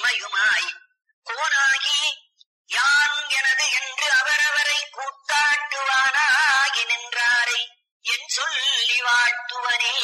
இம்மையுமாய் கோனாகி யான் எனது என்று அவரவரை கூத்தாட்டுவானாகி நின்றாரை என் சொல்லி வாழ்த்துவனே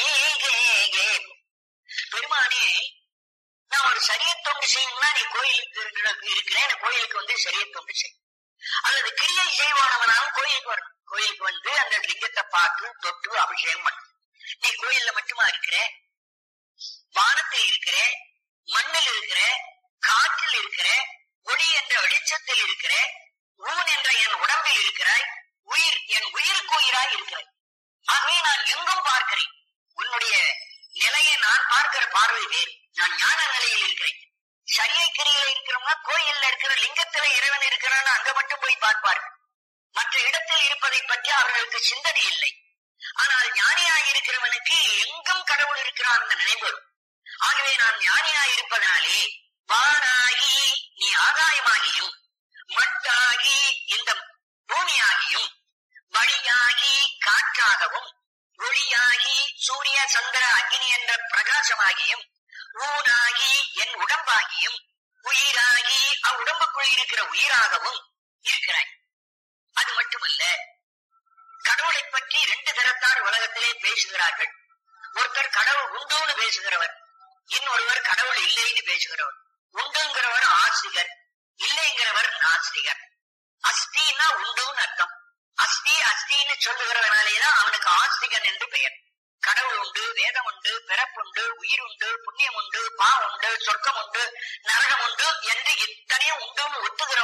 பெருமானே நான் ஒரு சரிய தொண்டு செய்யணும்னா நீ கோயிலுக்கு இருக்கிற இருக்கிறேன் கோயிலுக்கு வந்து சரிய தொண்டு செய் அல்லது கிரியை செய்வானவனாலும் கோயிலுக்கு வரணும் கோயிலுக்கு வந்து அந்த லிங்கத்தை பார்த்து தொட்டு அபிஷேகம் பண்ணு நீ கோயில்ல மட்டுமா இருக்கிற வானத்தில் இருக்கிற மண்ணில் இருக்கிற காற்றில் இருக்கிற ஒளி என்ற வெளிச்சத்தில் இருக்கிற ஊன் என்ற என் உடம்பில் இருக்கிறாய் உயிர் என் உயிருக்கு உயிராய் இருக்கிறாய் ஆகவே நான் எங்கும் பார்க்கிறேன் உன்னுடைய நிலையை நான் பார்க்கிற பார்வை வேறு நான் ஞான நிலையில் இருக்கிறேன் சரியை கிரியில இருக்கிறவங்க கோயில்ல இருக்கிற லிங்கத்துல இறைவன் இருக்கிறான்னு அங்க மட்டும் போய் பார்ப்பார்கள் மற்ற இடத்தில் இருப்பதை பற்றி அவர்களுக்கு சிந்தனை இல்லை ஆனால் ஞானியாய் இருக்கிறவனுக்கு எங்கும் கடவுள் இருக்கிறான் என்ற நினைவு வரும் ஆகவே நான் ஞானியாய் இருப்பதனாலே வானாகி நீ ஆகாயமாகியும் மட்டாகி இந்த பூமியாகியும் வழியாகி காற்றாகவும் ஒளியாகி சூரிய சந்திர அக்னி என்ற பிரகாசமாகியும் ஊனாகி என் உடம்பாகியும் உயிராகி அவ்வுடம்புக்குள் இருக்கிற உயிராகவும் இருக்கிறாய் அது மட்டுமல்ல கடவுளை பற்றி இரண்டு தரத்தார் உலகத்திலே பேசுகிறார்கள் ஒருத்தர் கடவுள் உண்டுன்னு பேசுகிறவர் இன்னொருவர் கடவுள் இல்லைன்னு பேசுகிறவர் உண்டுங்கிறவர் ஆசிரியர் இல்லைங்கிறவர் நாஸ்திகர் அஸ்தினா உண்டுன்னு அர்த்தம் அஸ்தி அஸ்தின்னு சொல்லுகிறவனாலேதான் அவனுக்கு ஆஸ்திகன் என்று பெயர் கடவுள் உண்டு வேதம் உண்டு பிறப்புண்டு உயிர் உண்டு புண்ணியம் உண்டு பா உண்டு சொர்க்கம் உண்டு நரகம் உண்டு என்று இத்தனையும் உண்டுன்னு ஒத்துகிற